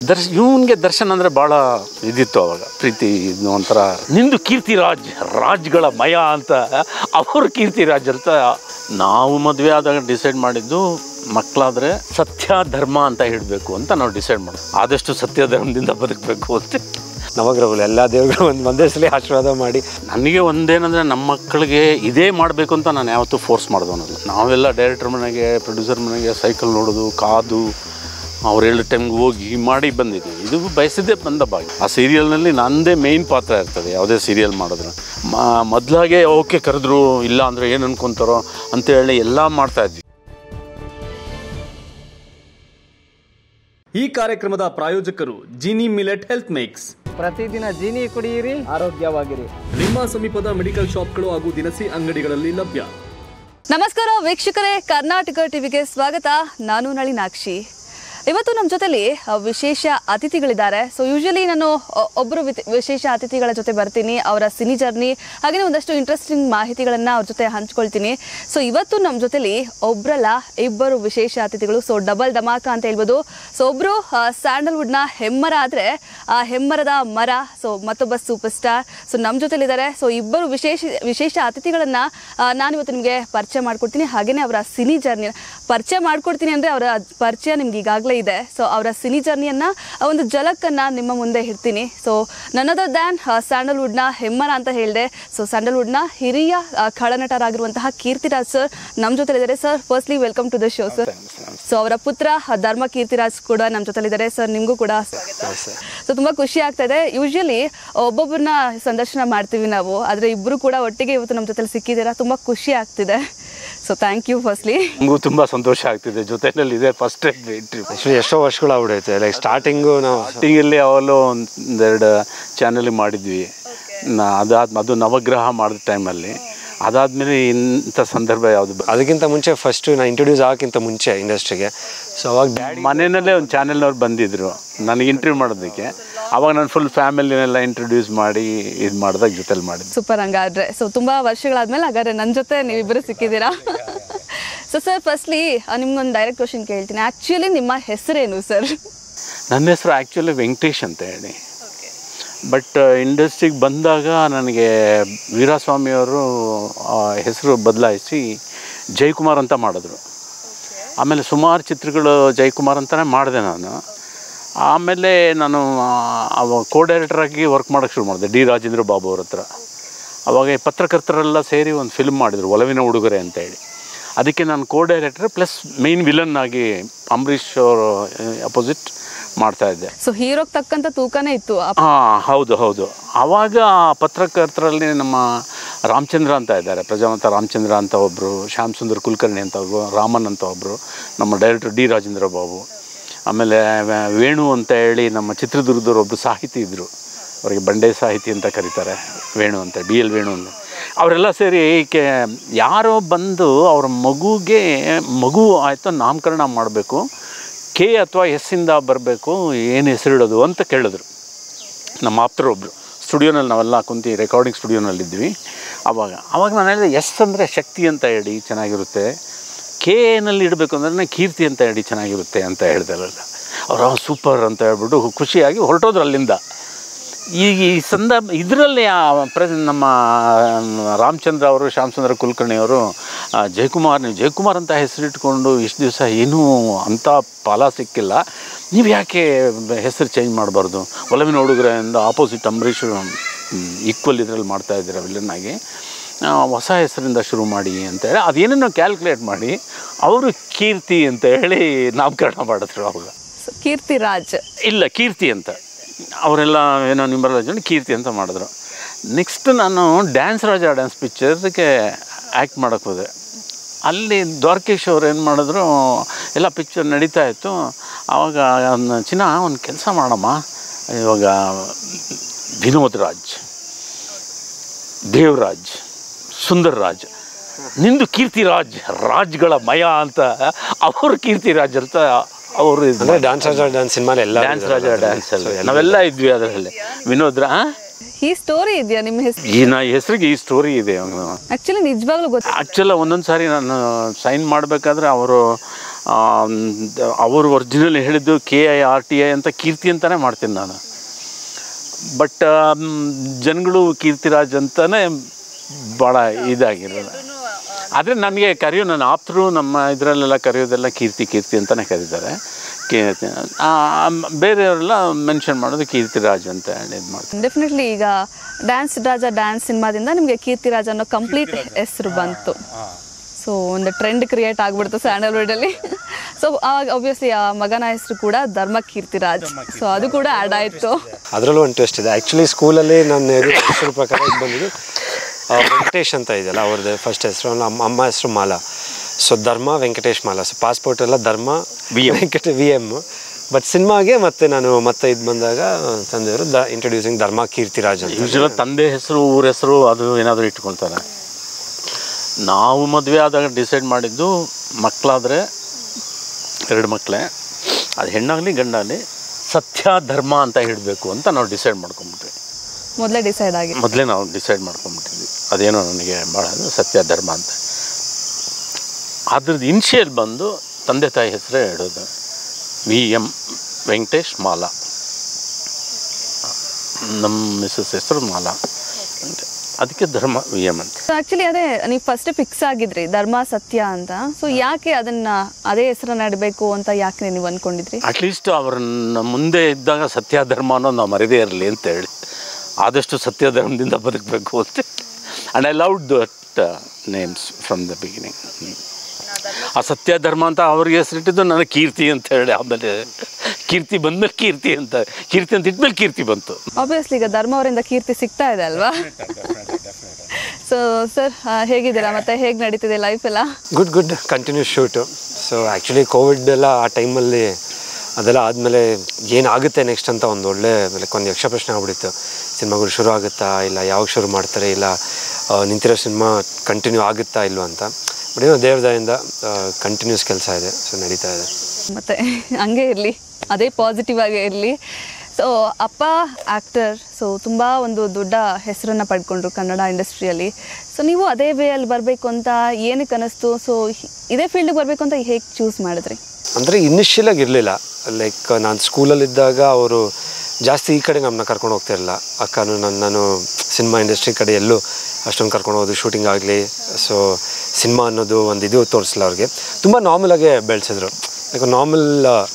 ದರ್ಶ್ ಇವನಿಗೆ ದರ್ಶನ್ ಅಂದರೆ ಭಾಳ ಇದಿತ್ತು ಅವಾಗ ಪ್ರೀತಿ ಇದು ಒಂಥರ ನಿಂದು ಕೀರ್ತಿರಾಜ್ ರಾಜ್ಗಳ ಮಯ ಅಂತ ಅವರು ಕೀರ್ತಿರಾಜ್ ಅಂತ ನಾವು ಮದುವೆ ಆದಾಗ ಡಿಸೈಡ್ ಮಾಡಿದ್ದು ಮಕ್ಕಳಾದರೆ ಸತ್ಯ ಧರ್ಮ ಅಂತ ಹೇಳಬೇಕು ಅಂತ ನಾವು ಡಿಸೈಡ್ ಮಾಡೋದು ಆದಷ್ಟು ಸತ್ಯ ಧರ್ಮದಿಂದ ಬದುಕಬೇಕು ಅಂತ ನವಗ್ರಹಗಳು ಎಲ್ಲ ದೇವರುಗಳು ಒಂದು ಒಂದೇ ಸಲ ಆಶೀರ್ವಾದ ಮಾಡಿ ನನಗೆ ಒಂದೇನಂದರೆ ನಮ್ಮ ಮಕ್ಕಳಿಗೆ ಇದೇ ಮಾಡಬೇಕು ಅಂತ ನಾನು ಯಾವತ್ತೂ ಫೋರ್ಸ್ ಮಾಡಿದವನಲ್ಲ ನಾವೆಲ್ಲ ಡೈರೆಕ್ಟರ್ ಮನೆಗೆ ಪ್ರೊಡ್ಯೂಸರ್ ಮನೆಗೆ ಸೈಕಲ್ ನೋಡೋದು ಕಾದು ಅವ್ರು ಹೇಳಿದ ಟೈಮ್ಗೆ ಹೋಗಿ ಮಾಡಿ ಬಂದಿದ್ದೀವಿ ಇದು ಬಯಸಿದ್ದೇ ಬಂದ ಭಾಗ್ಯ ಆ ಸೀರಿಯಲ್ನಲ್ಲಿ ನಂದೇ ಮೇಯ್ನ್ ಪಾತ್ರ ಇರ್ತದೆ ಯಾವುದೇ ಸೀರಿಯಲ್ ಮಾಡಿದ್ರು ಮೊದಲಾಗೆ ಓಕೆ ಕರೆದ್ರು ಇಲ್ಲ ಅಂದರೆ ಏನು ಅನ್ಕೊಂತಾರೋ ಅಂತೇಳಿ ಎಲ್ಲ ಮಾಡ್ತಾಯಿದ್ವಿ ಈ ಕಾರ್ಯಕ್ರಮದ ಪ್ರಾಯೋಜಕರು ಜಿನಿ ಮಿಲೆಟ್ ಹೆಲ್ತ್ ಮಿಕ್ಸ್ ಪ್ರತಿದಿನ ಜೀನಿ ಕುಡಿಯಿರಿ ಆರೋಗ್ಯವಾಗಿರಿ ನಿಮ್ಮ ಸಮೀಪದ ಮೆಡಿಕಲ್ ಶಾಪ್ಗಳು ಹಾಗೂ ದಿನಸಿ ಅಂಗಡಿಗಳಲ್ಲಿ ಲಭ್ಯ ನಮಸ್ಕಾರ ವೀಕ್ಷಕರೇ ಕರ್ನಾಟಕ ಟಿವಿಗೆ ಸ್ವಾಗತ ನಾನು ನಳಿನಾಕ್ಷಿ ಇವತ್ತು ನಮ್ಮ ಜೊತೆಲಿ ಅ, ವಿಶೇಷ ಅತಿಥಿಗಳಿದ್ದಾರೆ ಸೊ ಯೂಶಲಿ ನಾನು ಒ- ಒಬ್ಬರು ವಿತ್- ವಿಶೇಷ ಅತಿಥಿಗಳ ಜೊತೆ ಬರ್ತೀನಿ ಅವರ ಸಿನಿ ಜರ್ನಿ ಹಾಗೆಯೇ ಒಂದಷ್ಟು ಇಂಟ್ರೆಸ್ಟಿಂಗ್ ಮಾಹಿತಿಗಳನ್ನು ಅವ್ರ ಜೊತೆ ಹಂಚ್ಕೊಳ್ತೀನಿ ಸೊ ಇವತ್ತು ನಮ್ಮ ಜೊತೆಲಿ ಒಬ್ಬರಲ್ಲ ಇಬ್ಬರು ವಿಶೇಷ ಅತಿಥಿಗಳು ಸೊ ಡಬಲ್ ಧಮಾಕ ಅಂತ ಹೇಳ್ಬೋದು ಸೊ ಒಬ್ಬರು ಸ್ಯಾಂಡಲ್ವುಡ್ನ ಹೆಮ್ಮರ ಆದರೆ ಆ ಹೆಮ್ಮರದ ಮರ ಸೊ ಮತ್ತೊಬ್ಬ ಸೂಪರ್ ಸ್ಟಾರ್ ಸೊ ನಮ್ಮ ಜೊತೆಲಿದ್ದಾರೆ ಸೊ ಇಬ್ಬರು ವಿಶೇಷ ವಿಶೇಷ ಅತಿಥಿಗಳನ್ನು ನಾನಿವತ್ತು ನಿಮಗೆ ಪರಿಚಯ ಮಾಡ್ಕೊಡ್ತೀನಿ ಹಾಗೆಯೇ ಅವರ ಸಿನಿ ಜರ್ನಿ ಪರಿಚಯ ಮಾಡ್ಕೊಡ್ತೀನಿ ಅಂದರೆ ಅವರ ಪರಿಚಯ ನಿಮ್ಗೆ ಈಗಾಗಲೇ ಇದೆ ಸೊ ಅವರ ಸಿನಿ ಜರ್ನಿಯನ್ನು ಒಂದು ಜಲಕ್ಕನ್ನು ನಿಮ್ಮ ಮುಂದೆ ಇಡ್ತೀನಿ ಸೊ ನನ್ನದರ್ ದ್ಯಾನ್ ಸ್ಯಾಂಡಲ್ವುಡ್ನ ಹೆಮ್ಮರ ಅಂತ ಹೇಳಿದೆ ಸೊ ಸ್ಯಾಂಡಲ್ವುಡ್ನ ಹಿರಿಯ ಆ, ಖಳನಟರಾಗಿರುವಂತಹ ಕೀರ್ತಿರಾಜ್ ಸರ್ ನಮ್ಮ ಜೊತೆಲಿದ್ದಾರೆ sir firstly welcome to the show sir so ಅವರ ಪುತ್ರ ಆ, ಧರ್ಮ ಕೀರ್ತಿರಾಜ್ ಕೂಡ ನಮ್ಮ ಜೊತೆಲಿದ್ದಾರೆ ಸರ್ ನಿಮಗೂ ಕೂಡ ಸೊ ತುಂಬ ಖುಷಿ ಆಗ್ತಾ ಇದೆ ಯೂಶಲಿ ಒಬ್ಬೊಬ್ಬರನ್ನ ಸಂದರ್ಶನ ಮಾಡ್ತೀವಿ ನಾವು ಆದರೆ ಇಬ್ಬರು ಕೂಡ ಒಟ್ಟಿಗೆ ಇವತ್ತು ನಮ್ಮ ಜೊತೆಲಿ ಸಿಕ್ಕಿದ್ದೀರಾ ತುಂಬ ಖುಷಿ ಆಗ್ತಿದೆ ಸೊ ಥ್ಯಾಂಕ್ ಯು ಫಸ್ಟ್ಲಿ ನಮಗೂ ತುಂಬ ಸಂತೋಷ ಆಗ್ತಿದೆ ಜೊತೆಯಲ್ಲಿ ಇದೆ ಫಸ್ಟ್ ಟೈಮ್ ಇಂಟ್ರಿ ಆ್ಯಕ್ಚುಲಿ ಎಷ್ಟೋ ವರ್ಷಗಳು ಆಗ್ಬಿಡೈತೆ ಲೈಕ್ ಸ್ಟಾರ್ಟಿಂಗು ನಾವು ಸ್ಟಾರ್ಟಿಂಗಲ್ಲಿ ಅವೆಲ್ಲೋ ಒಂದೆರಡು ಚಾನಲ್ ಮಾಡಿದ್ವಿ ನಾ ಅದಾದ ಅದು ನವಗ್ರಹ ಮಾಡಿದ ಟೈಮಲ್ಲಿ ಅದಾದಮೇಲೆ ಇಂಥ ಸಂದರ್ಭ ಯಾವುದು ಅದಕ್ಕಿಂತ ಮುಂಚೆ ಫಸ್ಟು ನಾನು ಇಂಟ್ರೊಡ್ಯೂಸ್ ಆಗೋಕ್ಕಿಂತ ಮುಂಚೆ ಇಂಡಸ್ಟ್ರಿಗೆ ಸೊ ಅವಾಗ ಡ್ಯಾಡಿ ಮನೆಯಲ್ಲೇ ಒಂದು ಚಾನೆಲ್ನವ್ರು ಬಂದಿದ್ದರು ನನಗೆ ಇಂಟರ್ವ್ಯೂ ಮಾಡೋದಕ್ಕೆ ಅವಾಗ ನಾನು ಫುಲ್ ಫ್ಯಾಮಿಲಿನೆಲ್ಲ ಇಂಟ್ರೊಡ್ಯೂಸ್ ಮಾಡಿ ಇದು ಮಾಡಿದಾಗ ಜೊತೆಲಿ ಮಾಡಿದ್ದೆ ಸೂಪರ್ ಹಂಗಾದ್ರೆ ಸೊ ತುಂಬ ವರ್ಷಗಳಾದ್ಮೇಲೆ ಹಾಗಾದ್ರೆ ನನ್ನ ಜೊತೆ ನೀವಿಬ್ಬರು ಸಿಕ್ಕಿದ್ದೀರಾ ಸೊ ಸರ್ ಫಸ್ಟ್ಲಿ ನಿಮ್ಗೊಂದು ಡೈರೆಕ್ಟ್ ಕ್ವಶನ್ ಕೇಳ್ತೀನಿ ಆ್ಯಕ್ಚುಲಿ ನಿಮ್ಮ ಹೆಸರೇನು ಸರ್ ನನ್ನ ಹೆಸರು ಆ್ಯಕ್ಚುಲಿ ವೆಂಕಟೇಶ್ ಅಂತ ಹೇಳಿ ಬಟ್ ಇಂಡಸ್ಟ್ರಿಗೆ ಬಂದಾಗ ನನಗೆ ವೀರಸ್ವಾಮಿಯವರು ಆ ಹೆಸರು ಬದಲಾಯಿಸಿ ಜಯಕುಮಾರ್ ಅಂತ ಮಾಡಿದ್ರು ಆಮೇಲೆ ಸುಮಾರು ಚಿತ್ರಗಳು ಜಯಕುಮಾರ್ ಅಂತಲೇ ಮಾಡಿದೆ ನಾನು ಆಮೇಲೆ ನಾನು ಆ, ಅವ ಕೋ ಡೈರೆಕ್ಟರಾಗಿ ವರ್ಕ್ ಮಾಡೋಕ್ಕೆ ಶುರು ಮಾಡಿದೆ ಡಿ ರಾಜೇಂದ್ರ ಬಾಬು ಅವ್ರ ಹತ್ರ ಅವಾಗ ಈ ಪತ್ರಕರ್ತರೆಲ್ಲ ಸೇರಿ ಒಂದು ಫಿಲ್ಮ್ ಮಾಡಿದರು ಒಲವಿನ ಉಡುಗೊರೆ ಅಂತ ಹೇಳಿ ಅದಕ್ಕೆ ನಾನು co director plus main villain ಆಗಿ ಅಂಬರೀಷ್ ಅವರು ಅಪೋಸಿಟ್ ಮಾಡ್ತಾಯಿದ್ದೆ ಸೊ ಹೀರೋಗೆ ತಕ್ಕಂತ ತೂಕನೇ ಇತ್ತು ಆ ಹಾಂ ಹೌದು ಹೌದು ಆವಾಗ ಪತ್ರಕರ್ತರಲ್ಲಿ ನಮ್ಮ ರಾಮಚಂದ್ರ ಅಂತ ಇದ್ದಾರೆ ಪ್ರಜಾವಂತ ರಾಮಚಂದ್ರ ಅಂತ ಒಬ್ಬರು ಶ್ಯಾಮ್ ಸುಂದರ್ ಕುಲಕರ್ಣಿ ಅಂತ ಒಬ್ಬರು ರಾಮನ್ ಅಂತ ಒಬ್ಬರು ನಮ್ಮ ಡೈರೆಕ್ಟರ್ ಡಿ ರಾಜೇಂದ್ರ ಬಾಬು ಆಮೇಲೆ ವ- ವೇಣು ಅಂತ ಹೇಳಿ ನಮ್ಮ ಚಿತ್ರದುರ್ಗದವ್ರು ಒಬ್ಬರು ಸಾಹಿತಿ ಇದ್ದರು ಅವರಿಗೆ ಬಂಡೆ ಸಾಹಿತಿ ಅಂತ ಕರೀತಾರೆ ವೇಣು ಅಂತ ಬಿ ಎಲ್ ವೇಣು ಅಂತ ಅವರೆಲ್ಲ ಸೇರಿ ಕೆ ಯಾರೋ ಬಂದು ಅವ್ರ ಮಗುಗೆ ಮಗು ಆಯಿತು ನಾಮಕರಣ ಮಾಡಬೇಕು ಕೆ ಅಥವಾ ಎಸ್ಸಿಂದ ಬರಬೇಕು ಏನು ಹೆಸರಿಡೋದು ಅಂತ ಕೇಳಿದ್ರು ನಮ್ಮ ಆಪ್ತರು ಒಬ್ಬರು ಸ್ಟುಡಿಯೋನಲ್ಲಿ ನಾವೆಲ್ಲ ಕುಂತು ರೆಕಾರ್ಡಿಂಗ್ ಸ್ಟುಡಿಯೋನಲ್ಲಿದ್ವಿ ಆವಾಗ ಆವಾಗ ನಾನು ಹೇಳಿದೆ ಎಸ್ ಅಂದರೆ ಶಕ್ತಿ ಅಂತ ಹೇಳಿ ಚೆನ್ನಾಗಿರುತ್ತೆ ಕೆ ನಲ್ಲಿ ಇಡಬೇಕು ಅಂದ್ರೆ ಕೀರ್ತಿ ಅಂತ ಹೇಳಿ ಚೆನ್ನಾಗಿರುತ್ತೆ ಅಂತ ಹೇಳ್ತಾರಲ್ಲ ಅವ್ರು ಸೂಪರ್ ಅಂತ ಹೇಳ್ಬಿಟ್ಟು ಖುಷಿಯಾಗಿ ಹೊರಟೋದ್ರು ಅಲ್ಲಿಂದ ಈಗ ಈ ಸಂದರ್ಭ ಇದರಲ್ಲಿ ಪ್ರ ನಮ್ಮ ರಾಮಚಂದ್ರ ಅವರು ಶ್ಯಾಮಚಂದ್ರ ಕುಲಕರ್ಣಿ ಅವರು ಆ, ಜಯಕುಮಾರ್ ನೀವು ಜಯಕುಮಾರ್ ಅಂತ ಹೆಸರಿಟ್ಕೊಂಡು ಇಷ್ಟು ದಿವಸ ಏನೂ ಅಂಥ ಫಲ ಸಿಕ್ಕಿಲ್ಲ ನೀವು ಯಾಕೆ ಹೆಸರು ಚೇಂಜ್ ಮಾಡಬಾರ್ದು ಒಲವಿನ ಹುಡುಗರಿಂದ ಆಪೋಸಿಟ್ ಅಂಬರೀಷ್ ಈಕ್ವಲ್ ಇದರಲ್ಲಿ ಮಾಡ್ತಾ ಇದ್ದೀರ ವಿಲನ್ ಆಗಿ ಆ, ಹೊಸ ಹೆಸರಿಂದ ಶುರು ಮಾಡಿ ಅಂತ ಹೇಳಿ ಅದೇನೇನೋ ಕ್ಯಾಲ್ಕುಲೇಟ್ ಮಾಡಿ ಅವರು ಕೀರ್ತಿ ಅಂತ ಹೇಳಿ ನಾಮಕರಣ ಮಾಡಿದ್ರು ಅವಾಗ ಸೊ ಕೀರ್ತಿರಾಜ್ ಇಲ್ಲ ಕೀರ್ತಿ ಅಂತ ಅವರೆಲ್ಲ ಏನೋ ನಿಂಬರಲ್ಲ ಜನ ಕೀರ್ತಿ ಅಂತ ಮಾಡಿದ್ರು ನೆಕ್ಸ್ಟ್ ನಾನು ಡ್ಯಾನ್ಸ್ ರಾಜ ಡ್ಯಾನ್ಸ್ ಪಿಕ್ಚರ್ಗೆ ಆ್ಯಕ್ಟ್ ಮಾಡೋಕ್ಕೆ ಹೋದೆ ಅಲ್ಲಿ ದ್ವಾರಕೇಶ್ ಅವ್ರು ಏನು ಮಾಡಿದ್ರು ಎಲ್ಲ ಪಿಕ್ಚರ್ ನಡೀತಾ ಇತ್ತು ಆವಾಗ ಅವ್ನ ಚಿನ್ನ ಒಂದು ಕೆಲಸ ಮಾಡಮ್ಮ ಇವಾಗ ವಿನೋದ್ ರಾಜ್ ದೇವರಾಜ್ ಸುಂದರ್ ರಾಜ್ ನಿಂದು ಕೀರ್ತಿರಾಜ್ ರಾಜ್ಗಳ ಮಯ ಅಂತ ಅವರು ಕೀರ್ತಿರಾಜ್ ಅಂತ ಅವರು ಅಂದರೆ ಡ್ಯಾನ್ಸ್ ರಾಜ ಡ್ಯಾನ್ಸ್ ಸಿನಿಮಾಲಿ ಎಲ್ಲ ಡ್ಯಾನ್ಸ್ ರಾಜ ಡ್ಯಾನ್ಸ್ ಅಲ್ಲಿ ನಾವೆಲ್ಲ ಇದ್ವಿ ಅದರಲ್ಲಿ ವಿನೋದ್ ರಾ ಈ ಸ್ಟೋರಿ ಇದೆಯಾ ನಿಮ್ಮ ಹೆಸರು ಈ ನಾ ಹೆಸರಿಗೆ ಈ ಸ್ಟೋರಿ ಇದೆ ಆ್ಯಕ್ಚುಲಿ ನಿಜವಾಗ್ಲೂ ಗೊತ್ತು ಆ್ಯಕ್ಚುಲ ಒಂದೊಂದು ಸಾರಿ ನಾನು ಸೈನ್ ಮಾಡಬೇಕಾದ್ರೆ ಅವರು ಅವರು ಒರಿಜಿನಲ್ ಹೇಳಿದ್ದು K I R T I ಅಂತ ಕೀರ್ತಿ ಅಂತಲೇ ಮಾಡ್ತೀನಿ ನಾನು ಬಟ್ ಜನಗಳು ಕೀರ್ತಿರಾಜ್ ಅಂತಲೇ ಭಾಳ ಇದಾಗಿರೋದು ಆದರೆ ನನಗೆ ಕರೆಯೋ ನನ್ನ ಆಪ್ತರು ನಮ್ಮ ಇದರಲ್ಲೆಲ್ಲ ಕರೆಯೋದೆಲ್ಲ ಕೀರ್ತಿ ಕೀರ್ತಿ ಅಂತಲೇ ಕರೀತಾರೆ ಕೀರ್ತಿ ಆ, ಬೇರೆಯವರೆಲ್ಲ ಮೆನ್ಷನ್ ಮಾಡೋದು ಕೀರ್ತಿರಾಜ್ ಅಂತ ಹೇಳಿ ಇದು ಮಾಡ್ತಾರೆ ಡೆಫಿನೆಟ್ಲಿ ಈಗ ಡ್ಯಾನ್ಸ್ ರಾಜ ಡ್ಯಾನ್ಸ್ ಸಿನಿಮಾದಿಂದ ನಿಮಗೆ ಕೀರ್ತಿರಾಜ್ ಅನ್ನೋ ಕಂಪ್ಲೀಟ್ ಹೆಸರು ಬಂತು ಸೊ ಒಂದು ಟ್ರೆಂಡ್ ಕ್ರಿಯೇಟ್ ಆಗ್ಬಿಡ್ತು ಸ್ಯಾಂಡಲ್ವುಡಲ್ಲಿ ಸೊ ಆವಾಗ ಆಬ್ವಿಯಸ್ಲಿ ಆ ಮಗನ ಹೆಸರು ಕೂಡ ಧರ್ಮ ಕೀರ್ತಿರಾಜ್ ಸೊ ಅದು ಕೂಡ ಆ್ಯಡ್ ಆಯಿತು ಅದರಲ್ಲೂ ಒಂದು ಟ್ವಿಸ್ಟ್ ಇದೆ ಆ್ಯಕ್ಚುಲಿ ಸ್ಕೂಲಲ್ಲಿ ನನ್ನ ಹೆಸರು ಪ್ರಕಾರ ಇದು ಬಂದಿದ್ದು ಆ, ವೆಂಕಟೇಶ್ ಅಂತ ಇದೆಯಲ್ಲ ಅವ್ರದ್ದು ಫಸ್ಟ್ ಹೆಸರು ನಮ್ಮ ಅಮ್ಮ ಹೆಸರು ಮಾಲಾ ಸೊ ಧರ್ಮ ವೆಂಕಟೇಶ್ ಮಾಲಾ ಸೊ ಪಾಸ್ಪೋರ್ಟ್ ಎಲ್ಲ Dharma V M Venkata V M but ಸಿನಿಮಾಗೆ ಮತ್ತೆ ನಾನು ಮತ್ತೆ ಇದು ಬಂದಾಗ ತಂದೆಯವರು ದ ಇಂಟ್ರೊಡ್ಯೂಸಿಂಗ್ ಧರ್ಮ ಕೀರ್ತಿರಾಜ್ ಅಂತ ಯೂಶಲ ತಂದೆ ಹೆಸರು ಊರ ಹೆಸರು ಅದು ಏನಾದರೂ ಇಟ್ಕೊಳ್ತಾರೆ ನಾವು ಮದುವೆ ಆದಾಗ ಡಿಸೈಡ್ ಮಾಡಿದ್ದು ಮಕ್ಕಳಾದರೆ ಎರಡು ಮಕ್ಕಳೇ ಅದು ಹೆಣ್ಣಾಗಲಿ ಗಂಡಾಗಲಿ ಸತ್ಯ ಧರ್ಮ ಅಂತ ಹೇಳಬೇಕು ಅಂತ ನಾವು ಡಿಸೈಡ್ ಮಾಡ್ಕೊಂಬಿಟ್ವಿ ಮೊದಲೇ ಡಿಸೈಡ್ ಆಗಿ ಮೊದಲೇ ನಾವು ಡಿಸೈಡ್ ಮಾಡ್ಕೊಂಬಿಟ್ಟಿದ್ವಿ ಅದೇನೋ ನನಗೆ ಭಾಳ ಅದು ಸತ್ಯ ಧರ್ಮ ಅಂತ ಅದ್ರದ್ದು ಇನ್ಷಿಯಲ್ ಬಂದು ತಂದೆ ತಾಯಿ ಹೆಸರೇ ಹೇಳೋದು ವಿ ಎಮ್ ವೆಂಕಟೇಶ್ ಮಾಲಾ ನಮ್ಮ ಮಿಸ್ಸಸ್ ಹೆಸರು ಮಾಲಾ ಅದಕ್ಕೆ ಧರ್ಮ ವಿ ಎಮ್ ಅಂತ ಸೊ ಆ್ಯಕ್ಚುಲಿ ಅದೇ ನೀವು ಫಸ್ಟ್ ಫಿಕ್ಸ್ ಆಗಿದ್ರಿ ಧರ್ಮ ಸತ್ಯ ಅಂತ ಸೊ ಯಾಕೆ ಅದನ್ನ ಅದೇ ಹೆಸರನ್ನ ಇಡಬೇಕು ಅಂತ ಯಾಕೆ ನೀವು ಅನ್ಕೊಂಡಿದ್ರಿ ಅಟ್ಲೀಸ್ಟ್ ಅವ್ರನ್ನ ಮುಂದೆ ಇದ್ದಾಗ ಸತ್ಯ ಧರ್ಮ ಅನ್ನೋದು ನಾವು ಮರೆದೇ ಇರಲಿ ಅಂತ ಹೇಳಿ ಆದಷ್ಟು ಸತ್ಯ ಧರ್ಮದಿಂದ ಬದುಕಬೇಕು ಅಂತ and I love that names from the beginning ಆ ಸತ್ಯ ಧರ್ಮ ಅಂತ ಅವ್ರಿಗೆ ಹೆಸರಿಟ್ಟಿದ್ದು ನನಗೆ ಕೀರ್ತಿ ಅಂತ ಹೇಳಿ ಆಮೇಲೆ ಕೀರ್ತಿ ಬಂದ್ಮೇಲೆ ಕೀರ್ತಿ ಅಂತ ಕೀರ್ತಿ ಅಂತ ಇಟ್ಮೇಲೆ ಕೀರ್ತಿ ಬಂತು ಆಬ್ವಿಯಸ್ಲಿ ಈಗ ಧರ್ಮ ಅವರಿಂದ ಕೀರ್ತಿ ಸಿಗ್ತಾ ಇದೆ ಅಲ್ವಾ ಸೊ ಸರ್ ಹೇಗಿದ್ದೀರಾ ಮತ್ತೆ ಹೇಗೆ ನಡೀತಿದೆ ಲೈಫ್ ಎಲ್ಲ good good continues shoot so actually Covid ಎಲ್ಲ ಆ ಟೈಮಲ್ಲಿ ಅದೆಲ್ಲ ಆದಮೇಲೆ ಏನಾಗುತ್ತೆ ನೆಕ್ಸ್ಟ್ ಅಂತ ಒಂದು ಒಳ್ಳೆ ಲೈಕ್ ಒಂದು ಯಕ್ಷ ಪ್ರಶ್ನೆ ಆಗ್ಬಿಟ್ಟಿತ್ತು ಸಿನಿಮಾಗಳು ಶುರು ಆಗುತ್ತಾ ಇಲ್ಲ ಯಾವಾಗ ಶುರು ಮಾಡ್ತಾರೆ ಇಲ್ಲ ಆ, ನಿಂತಿರೋ ಸಿನಿಮಾ ಕಂಟಿನ್ಯೂ ಆಗುತ್ತಾ ಇಲ್ವಾ ಅಂತ ಬಟ್ ಏನೋ ದೇವ್ರ ದಯಿಂದ ಕಂಟಿನ್ಯೂಸ್ ಕೆಲಸ ಇದೆ ಸೊ ನಡೀತಾ ಇದೆ ಮತ್ತೆ ಹಂಗೆ ಇರಲಿ ಅದೇ ಪಾಸಿಟಿವ್ ಆಗೇ ಇರಲಿ ಸೊ ಅಪ್ಪ ಆ್ಯಕ್ಟರ್ ಸೊ ತುಂಬ ಒಂದು ದೊಡ್ಡ ಹೆಸರನ್ನು ಪಡ್ಕೊಂಡ್ರು ಕನ್ನಡ ಇಂಡಸ್ಟ್ರಿಯಲ್ಲಿ ಸೊ ನೀವು ಅದೇ ವೇಯಲ್ಲಿ ಬರಬೇಕು ಅಂತ ಏನಕ್ಕೆ ಅನ್ನಿಸ್ತು ಸೊ ಇದೇ ಫೀಲ್ಡಿಗೆ ಬರಬೇಕು ಅಂತ ಹೇಗೆ ಚೂಸ್ ಮಾಡಿದ್ರಿ ಅಂದರೆ ಇನಿಷಿಯಲಾಗಿ ಇರಲಿಲ್ಲ ಲೈಕ್ ನಾನು ಸ್ಕೂಲಲ್ಲಿದ್ದಾಗ ಅವರು ಜಾಸ್ತಿ ಈ ಕಡೆ ನಮ್ಮನ್ನ ಕರ್ಕೊಂಡು ಹೋಗ್ತಿರಲಿಲ್ಲ ಅಕ್ಕನು ನನ್ನ ನಾನು ಸಿನಿಮಾ ಇಂಡಸ್ಟ್ರಿ ಕಡೆ ಎಲ್ಲೂ ಅಷ್ಟೊಂದು ಕರ್ಕೊಂಡು ಹೋಗೋದು ಶೂಟಿಂಗ್ ಆಗಲಿ ಸೊ ಸಿನಿಮಾ ಅನ್ನೋದು ಒಂದು ಇದು ತೋರಿಸಲ್ಲ ಅವ್ರಿಗೆ ತುಂಬ ನಾರ್ಮಲಾಗೆ ಬೆಳೆಸಿದ್ರು ಲೈಕ್ ನಾರ್ಮಲ್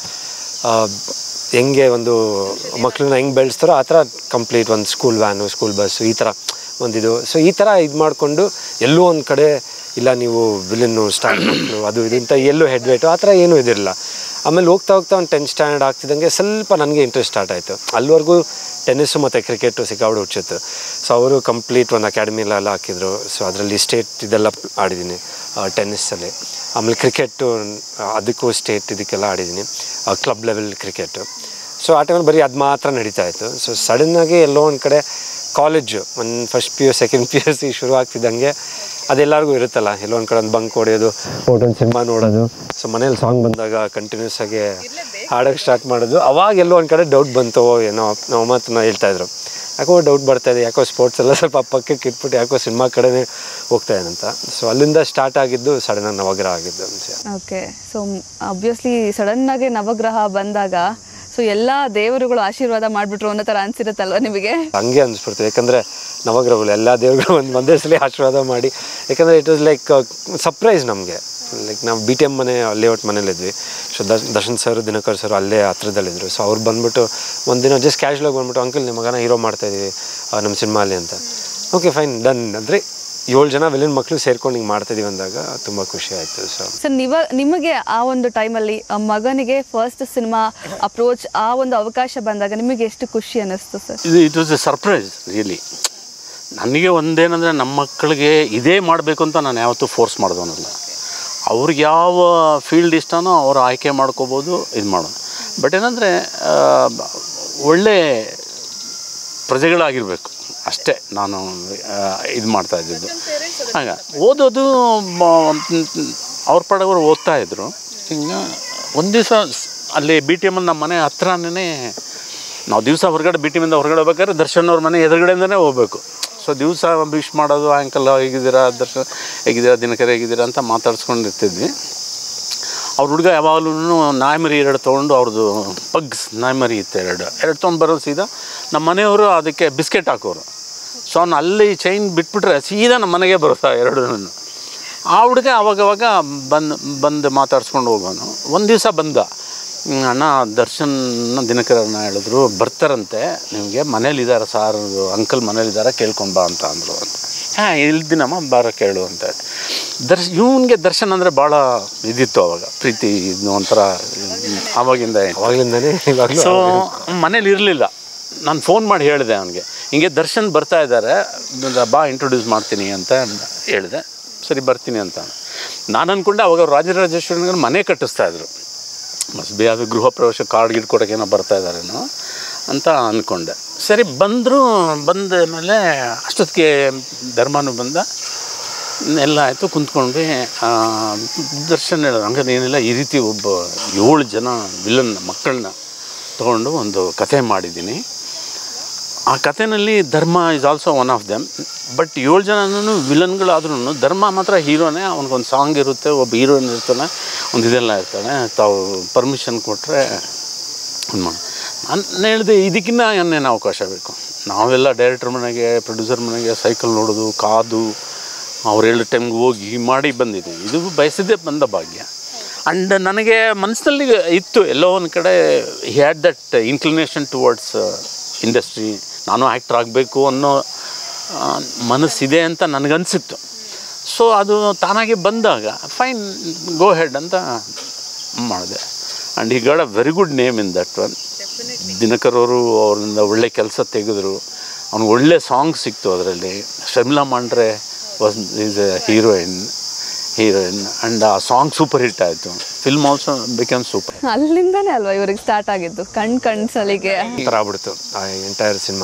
ಹೆಂಗೆ ಒಂದು ಮಕ್ಕಳನ್ನ ಹೆಂಗೆ ಬೆಳೆಸ್ತಾರೋ ಆ ಥರ ಕಂಪ್ಲೀಟ್ ಒಂದು ಸ್ಕೂಲ್ ವ್ಯಾನು ಸ್ಕೂಲ್ ಬಸ್ಸು ಈ ಥರ ಒಂದಿದು ಸೊ ಈ ಥರ ಇದು ಮಾಡಿಕೊಂಡು ಎಲ್ಲೂ ಒಂದು ಕಡೆ ಇಲ್ಲ ನೀವು ವಿಲನ್ನು ಸ್ಟಾರ್ಟ್ ಮಕ್ಕಳು ಅದು ಇದು ಅಂತ ಎಲ್ಲೂ ಹೆಡ್ ವೇಟು ಆ ಥರ ಏನೂ ಇದಿರಲಿಲ್ಲ ಆಮೇಲೆ ಹೋಗ್ತಾ ಹೋಗ್ತಾ ಒಂದು ಟೆಂತ್ ಸ್ಟ್ಯಾಂಡರ್ಡ್ ಆಗ್ತಿದ್ದಂಗೆ ಸ್ವಲ್ಪ ನನಗೆ ಇಂಟ್ರೆಸ್ಟ್ ಸ್ಟಾರ್ಟ್ ಆಯಿತು ಅಲ್ಲಿವರೆಗೂ ಟೆನ್ನಿಸು ಮತ್ತು ಕ್ರಿಕೆಟು ಸಿಕ್ಕಾಬಿಟ್ಟು ಹುಚ್ಚಿತ್ತು ಸೊ ಅವರು ಕಂಪ್ಲೀಟ್ ಒಂದು ಅಕಾಡೆಮಿಲೆಲ್ಲ ಹಾಕಿದ್ರು ಸೊ ಅದರಲ್ಲಿ ಸ್ಟೇಟ್ ಇದೆಲ್ಲ ಆಡಿದ್ದೀನಿ ಟೆನ್ನಿಸಲ್ಲಿ ಆಮೇಲೆ ಕ್ರಿಕೆಟು ಅದಕ್ಕೂ ಸ್ಟೇಟ್ ಇದಕ್ಕೆಲ್ಲ ಆಡಿದ್ದೀನಿ ಕ್ಲಬ್ ಲೆವೆಲ್ ಕ್ರಿಕೆಟು ಸೊ ಆ ಟೈಮಲ್ಲಿ ಬರೀ ಅದು ಮಾತ್ರ ನಡೀತಾ ಇತ್ತು ಸೊ ಸಡನ್ನಾಗಿ ಎಲ್ಲೋ ಒಂದು ಕಡೆ ಕಾಲೇಜು ಒಂದು first P U second P U C ಶುರು ಆಗ್ತಿದ್ದಂಗೆ ಅದೆಲ್ಲರಿಗೂ ಇರುತ್ತಲ್ಲ ಎಲ್ಲೋ ಒಂದು ಕಡೆ ಒಂದು ಬಂಕ್ ಹೊಡೆಯೋದು ಒಂದು ಸಿನಿಮಾ ನೋಡೋದು ಸೊ ಮನೇಲಿ ಸಾಂಗ್ ಬಂದಾಗ ಕಂಟಿನ್ಯೂಸ್ ಆಗಿ ಹಾಡೋಕ್ಕೆ ಸ್ಟಾರ್ಟ್ ಮಾಡೋದು ಅವಾಗ ಎಲ್ಲೋ ಒಂದು ಕಡೆ ಡೌಟ್ ಬಂತು ಏನೋ ನಮ್ಮ ಮಾತನ್ನ ಹೇಳ್ತಾಯಿದ್ರು ಯಾಕೋ ಡೌಟ್ ಬರ್ತಾ ಇದೆ ಯಾಕೋ ಸ್ಪೋರ್ಟ್ಸ್ ಎಲ್ಲ ಸ್ವಲ್ಪ ಪಕ್ಕಕ್ಕೆ ಇಟ್ಬಿಟ್ಟು ಯಾಕೋ ಸಿನಿಮಾ ಕಡೆನೇ ಹೋಗ್ತಾ ಅಂತ ಸೊ ಅಲ್ಲಿಂದ ಸ್ಟಾರ್ಟ್ ಆಗಿದ್ದು ಸಡನ್ನಾಗಿ ನವಗ್ರಹ ಆಗಿದ್ದು ಅನ್ಸೆ ಓಕೆ ಸೊ ಅಬ್ವಿಯಸ್ಲಿ ಸಡನ್ನಾಗಿ ನವಗ್ರಹ ಬಂದಾಗ ಸೊ ಎಲ್ಲ ದೇವರುಗಳು ಆಶೀರ್ವಾದ ಮಾಡಿಬಿಟ್ರು ಅನ್ನೋ ಥರ ಅನ್ಸಿರುತ್ತಲ್ವ ನಿಮಗೆ ಹಂಗೆ ಅನಿಸ್ಬಿಡ್ತು ಯಾಕಂದರೆ ನವಗ್ರಹಗಳು ಎಲ್ಲ ದೇವರುಗಳು ಒಂದು ಒಂದೇ ಸಲ ಆಶೀರ್ವಾದ ಮಾಡಿ ಯಾಕಂದರೆ ಇಟ್ ವಾಸ್ ಲೈಕ್ ಸರ್ಪ್ರೈಸ್ ನಮಗೆ ಲೈಕ್ ನಾವು ಬಿ ಟಿ ಎಮ್ ಮನೆ ಲೇಔಟ್ ಮನೇಲಿದ್ವಿ so Darsh Darshan sir Dinakar sir ಅಲ್ಲೇ ಹತ್ರದಲ್ಲಿದ್ದರು ಸೊ ಅವ್ರು ಬಂದ್ಬಿಟ್ಟು ಒಂದಿನ ಜಸ್ಟ್ ಕ್ಯಾಶುಲಾಗಿ ಬಂದ್ಬಿಟ್ಟು ಅಂಕಲ್ ನಿಮ್ಮ ಮಗನ ಹೀರೋ ಮಾಡ್ತಾಯಿದ್ದೀವಿ ನಮ್ಮ ಸಿನಿಮಾಲಿ ಅಂತ ಓಕೆ ಫೈನ್ ಡನ್ ಅಂದರೆ ಏಳು ಜನ ವಿಲನ್ ಮಕ್ಕಳು ಸೇರ್ಕೊಂಡು ಹಿಂಗೆ ಮಾಡ್ತಾಯಿದ್ದೀವಿ ಅಂದಾಗ ತುಂಬ ಖುಷಿ ಆಯಿತು ಸೊ ಸರ್ ನಿವ ನಿಮಗೆ ಆ ಒಂದು ಟೈಮಲ್ಲಿ ಆ ಮಗನಿಗೆ ಫಸ್ಟ್ ಸಿನಿಮಾ ಅಪ್ರೋಚ್ ಆ ಒಂದು ಅವಕಾಶ ಬಂದಾಗ ನಿಮಗೆ ಎಷ್ಟು ಖುಷಿ ಅನ್ನಿಸ್ತು ಸರ್ ಇದು it was a surprise really ನನಗೆ ಒಂದೇನಂದರೆ ನಮ್ಮ ಮಕ್ಕಳಿಗೆ ಇದೇ ಮಾಡಬೇಕು ಅಂತ ನಾನು ಯಾವತ್ತೂ ಫೋರ್ಸ್ ಮಾಡಿದವನಲ್ಲ ಅವ್ರಿಗೆ ಯಾವ ಫೀಲ್ಡ್ ಇಷ್ಟನೋ ಅವ್ರು ಆಯ್ಕೆ ಮಾಡ್ಕೋಬೋದು ಇದು ಮಾಡೋದು ಬಟ್ ಏನಂದರೆ ಒಳ್ಳೆ ಪ್ರಜೆಗಳಾಗಿರಬೇಕು ಅಷ್ಟೇ ನಾನು ಇದು ಮಾಡ್ತಾ ಇದ್ದಿದ್ದು ಆಗ ಓದೋದು ಅವ್ರ ಪಡವರು ಓದ್ತಾ ಇದ್ರು ಈಗ ಒಂದು ದಿವಸ ಅಲ್ಲಿ ಬಿ ಟಿ ಎಮ್ಮಲ್ಲಿ ನಮ್ಮ ಮನೆ ಹತ್ರನೇ ನಾವು ದಿವಸ ಹೊರಗಡೆ ಬಿ ಟಿ ಎಮ್ಮಿಂದ ಹೊರಗಡೆ ಹೋಗ್ಬೇಕಾದ್ರೆ ದರ್ಶನ್ ಅವ್ರ ಮನೆ ಎದುರುಗಡೆಯಿಂದನೇ ಹೋಗ್ಬೇಕು ಸೊ ದಿವಸ ವಿಶ್ ಮಾಡೋದು ಆ್ಯಂಕಲ್ ಹೇಗಿದ್ದೀರಾ ದರ್ಶನ್ ಹೇಗಿದ್ದೀರಾ ದಿನಕರ ಹೇಗಿದ್ದೀರಾ ಅಂತ ಮಾತಾಡ್ಸ್ಕೊಂಡಿರ್ತಿದ್ವಿ ಅವ್ರ ಹುಡುಗ ಯಾವಾಗಲೂ ನಾಯ್ಮರಿ ಎರಡು ತೊಗೊಂಡು ಅವ್ರದ್ದು ಪಗ್ಸ್ ನಾಯ್ಮರಿ ಇತ್ತು ಎರಡು ಎರಡು ತೊಗೊಂಡು ಬರೋದು ಸೀದಾ ನಮ್ಮ ಮನೆಯವರು ಅದಕ್ಕೆ ಬಿಸ್ಕೆಟ್ ಹಾಕೋರು ಸೊ ಅವ್ನು ಅಲ್ಲಿ ಚೈನ್ ಬಿಟ್ಬಿಟ್ರೆ ಸೀದಾ ನಮ್ಮ ಮನೆಗೆ ಬರುತ್ತಾ ಎರಡು ಆ ಹುಡುಗ ಅವಾಗವಾಗ ಬಂದು ಬಂದು ಮಾತಾಡ್ಸ್ಕೊಂಡು ಹೋಗೋನು ಒಂದು ದಿವಸ ಬಂದ ಹ್ಮ್, ಅಣ್ಣ ದರ್ಶನ್ ದಿನಕರನ್ನ ಹೇಳಿದ್ರು ಬರ್ತಾರಂತೆ ನಿಮಗೆ ಮನೇಲಿದ್ದಾರೆ ಸಾರ್ ಅಂಕಲ್ ಮನೇಲಿದ್ದಾರೆ ಕೇಳ್ಕೊಂಡು ಬಾ ಅಂತ ಅಂದರು ಅಂತ ಹಾಂ ಇಲ್ದಿನಮ್ಮ ಬಾರ ಕೇಳು ಅಂತ ದರ್ಶ್ ಇವನಿಗೆ ದರ್ಶನ್ ಅಂದರೆ ಭಾಳ ಇದಿತ್ತು ಅವಾಗ ಪ್ರೀತಿ ಇದು ಒಂಥರ ಆವಾಗಿಂದ ಅವಾಗ್ಲಿಂದಾನೇ ಇವಾಗಲೂ ಸೊ ಮನೇಲಿ ಇರಲಿಲ್ಲ ನಾನು ಫೋನ್ ಮಾಡಿ ಹೇಳಿದೆ ಅವನಿಗೆ ಹಿಂಗೆ ದರ್ಶನ್ ಬರ್ತಾ ಇದ್ದಾರೆ ಬಂದ- ಬಾ ಇಂಟ್ರೊಡ್ಯೂಸ್ ಮಾಡ್ತೀನಿ ಅಂತ ಹೇಳಿದೆ ಸರಿ ಬರ್ತೀನಿ ಅಂತ ನಾನು ಅಂದ್ಕೊಂಡೆ ಅವಾಗ ಅವ್ರು ರಾಜರಾಜೇಶ್ವರಿನ ಮನೆ ಕಟ್ಟಿಸ್ತಾ ಇದ್ರು ಮಸ್ ಬಿ ಅದು ಗೃಹ ಪ್ರವೇಶ ಕಾರ್ಡ್ ಗಿಡ್ ಕೊಡೋಕ್ಕೇನೋ ಬರ್ತಾ ಇದ್ದಾರೇನೋ ಅಂತ ಅಂದ್ಕೊಂಡೆ ಸರಿ ಬಂದರು ಬಂದ ಮೇಲೆ ಅಷ್ಟೊತ್ತಿಗೆ ಧರ್ಮನೂ ಬಂದ ಎಲ್ಲ ಆಯಿತು ಕುಂತ್ಕೊಂಡ್ವಿ ಆ, ದರ್ಶನ್ ಹೇಳಿದ್ರು ಹಂಗಾರೆ ಏನಿಲ್ಲ ಈ ರೀತಿ ಒಬ್ಬ ಏಳು ಜನ ವಿಲನ್ ಮಕ್ಕಳನ್ನ ತೊಗೊಂಡು ಒಂದು ಕಥೆ ಮಾಡಿದ್ದೀನಿ ಆ ಕಥೆನಲ್ಲಿ Dharma is also one of them but ಏಳು ಜನನೂ ವಿಲನ್ಗಳಾದ್ರೂ ಧರ್ಮ ಮಾತ್ರ ಹೀರೋನೇ ಅವ್ನಿಗೊಂದು ಸಾಂಗ್ ಇರುತ್ತೆ ಒಬ್ಬ ಹೀರೋಯಿನ್ ಇರ್ತಾನೆ ಒಂದು ಇದೆಲ್ಲ ಇರ್ತಾನೆ ತಾವು ಪರ್ಮಿಷನ್ ಕೊಟ್ಟರೆ ಒಂದು ಮಾಡಿ ನಾನು ಹೇಳಿದೆ ಇದಕ್ಕಿನ್ನ ಏನೇನು ಅವಕಾಶ ಬೇಕು ನಾವೆಲ್ಲ ಡೈರೆಕ್ಟರ್ ಮನೆಗೆ ಪ್ರೊಡ್ಯೂಸರ್ ಮನೆಗೆ ಸೈಕಲ್ ನೋಡೋದು ಕಾದು ಅವ್ರು ಹೇಳೋ ಟೈಮ್ಗೆ ಹೋಗಿ ಮಾಡಿ ಬಂದಿದ್ದೀವಿ ಇದು ಬಯಸಿದ್ದೇ ಬಂದ ಭಾಗ್ಯ ಆ್ಯಂಡ್ ನನಗೆ ಮನಸ್ಸಿನಲ್ಲಿ ಇತ್ತು ಎಲ್ಲೋ ಒಂದು ಕಡೆ had that inclination towards industry ನಾನು ಆ್ಯಕ್ಟ್ರ್ ಆಗಬೇಕು ಅನ್ನೋ ಆ, ಮನಸ್ಸಿದೆ ಅಂತ ನನಗನ್ಸಿತ್ತು ಸೊ ಅದು ತಾನಾಗೆ ಬಂದಾಗ ಫೈನ್ ಗೋ ಹೆಡ್ ಅಂತ ಮಾಡಿದೆ ಆ್ಯಂಡ್ ಈ God a very good name in that one Dinakar ಅವರು ಅವರಿಂದ ಒಳ್ಳೆ ಕೆಲಸ ತೆಗೆದ್ರು ಅವ್ನಿಗೆ ಒಳ್ಳೆ ಸಾಂಗ್ ಸಿಕ್ತು ಅದರಲ್ಲಿ Sharmila Mandre was is a heroine heroine and ಆ ಸಾಂಗ್ ಸೂಪರ್ ಹಿಟ್ ಆಯಿತು ಫಿಲ್ಮ್ ಆಲ್ಸೋ ಬಿಕಮ್ ಸೂಪರ್ ಅಲ್ಲಿಂದಾನೇ ಅಲ್ವಾ ಇವ್ರಿಗೆ ಸ್ಟಾರ್ಟ್ ಆಗಿದ್ದು ಕಣ್ ಕಣ್ ಸಲಿಗೆ ಥರ ಆಗ್ಬಿಡ್ತು ಆ ಎಂಟೈರ್ ಸಿನಿಮಾ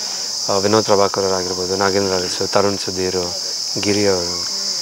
ವಿನೋದ್ ಪ್ರಭಾಕರ್ ಅವರಾಗಿರ್ಬೋದು ನಾಗೇಂದ್ರ ಅರಸು ತರುಣ್ ಸುಧೀರು ಗಿರಿ ಅವರು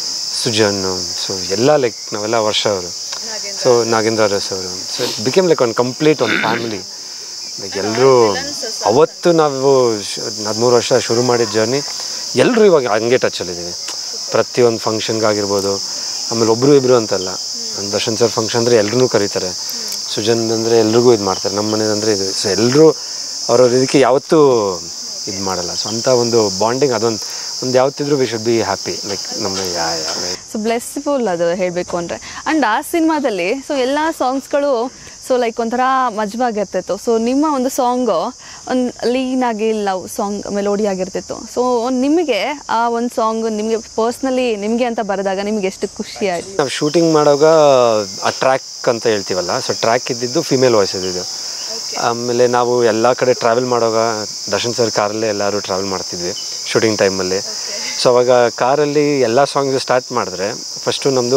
ಸುಜನ್ ಸೊ ಎಲ್ಲ ಲೈಕ್ ನಾವೆಲ್ಲ ವರ್ಷ ಅವರು ಸೊ ನಾಗೇಂದ್ರ ಅರಸ್ ಅವರು ಸೊ ಬಿಕೇಮ್ ಲೈಕ್ ಒಂದು ಕಂಪ್ಲೀಟ್ ಒಂದು ಫ್ಯಾಮಿಲಿ ಲೈಕ್ ಎಲ್ಲರೂ ಅವತ್ತು ನಾವು ಹದಿಮೂರು ವರ್ಷ ಶುರು ಮಾಡಿದ ಜರ್ನಿ ಎಲ್ಲರೂ ಇವಾಗ ಹಂಗೆ ಟಚಲ್ಲಿದ್ದೀವಿ ಪ್ರತಿಯೊಂದು ಫಂಕ್ಷನ್ಗಾಗಿರ್ಬೋದು ಆಮೇಲೆ ಒಬ್ಬರು ಇಬ್ಬರು ಅಂತಲ್ಲ ಒಂದು ದರ್ಶನ್ ಸರ್ ಫಂಕ್ಷನ್ ಅಂದರೆ ಎಲ್ಲರೂ ಕರೀತಾರೆ ಸುಜನ್ ಅಂದರೆ ಎಲ್ರಿಗೂ ಇದು ಮಾಡ್ತಾರೆ ನಮ್ಮ ಮನೇದಂದರೆ ಇದು ಸೊ ಎಲ್ಲರೂ ಅವ್ರವ್ರ ಇದಕ್ಕೆ ಯಾವತ್ತೂ ಇದು ಮಾಡಲ್ಲ ಸೊ ಅಂಥ ಒಂದು ಬಾಂಡಿಂಗ್ ಅದೊಂದು ಒಂದು ಯಾವತ್ತಿದ್ರೂ we should be happy like ನಮ್ಮ ಯಾ ಯಾ- ಸೊ ಬ್ಲೆಸ್ಫುಲ್ ಅದು ಹೇಳಬೇಕು ಅಂದರೆ ಆ್ಯಂಡ್ ಆ ಸಿನಿಮಾದಲ್ಲಿ ಸೊ ಎಲ್ಲ ಸಾಂಗ್ಸ್ಗಳು ಸೊ ಲೈಕ್ ಒಂಥರ ಮಜವಾಗಿರ್ತಿತ್ತು ಸೊ ನಿಮ್ಮ ಒಂದು ಸಾಂಗು ಒಂದು ಲೀನಾಗಿ ಲವ್ ಸಾಂಗ್ ಮೆಲೋಡಿ ಆಗಿರ್ತಿತ್ತು ಸೊ ನಿಮಗೆ ಆ ಒಂದು ಸಾಂಗ್ ನಿಮಗೆ ಪರ್ಸ್ನಲಿ ನಿಮಗೆ ಅಂತ ಬರೆದಾಗ ನಿಮಗೆ ಎಷ್ಟು ಖುಷಿ ಆಯಿತು ನಾವು ಶೂಟಿಂಗ್ ಮಾಡುವಾಗ ಆ ಟ್ರ್ಯಾಕ್ ಅಂತ ಹೇಳ್ತೀವಲ್ಲ ಸೊ ಟ್ರ್ಯಾಕ್ ಇದ್ದಿದ್ದು ಫಿಮೇಲ್ ವಾಯ್ಸ್ ಇದ್ದಿದ್ದು ಆಮೇಲೆ ನಾವು ಎಲ್ಲ ಕಡೆ ಟ್ರಾವೆಲ್ ಮಾಡುವಾಗ ದರ್ಶನ್ ಸರ್ ಕಾರಲ್ಲೇ ಎಲ್ಲರೂ ಟ್ರಾವೆಲ್ ಮಾಡ್ತಿದ್ವಿ ಶೂಟಿಂಗ್ ಟೈಮಲ್ಲಿ ಸೊ ಅವಾಗ ಕಾರಲ್ಲಿ ಎಲ್ಲ ಸಾಂಗ್ಸ್ ಸ್ಟಾರ್ಟ್ ಮಾಡಿದ್ರೆ ಫಸ್ಟು ನಮ್ಮದು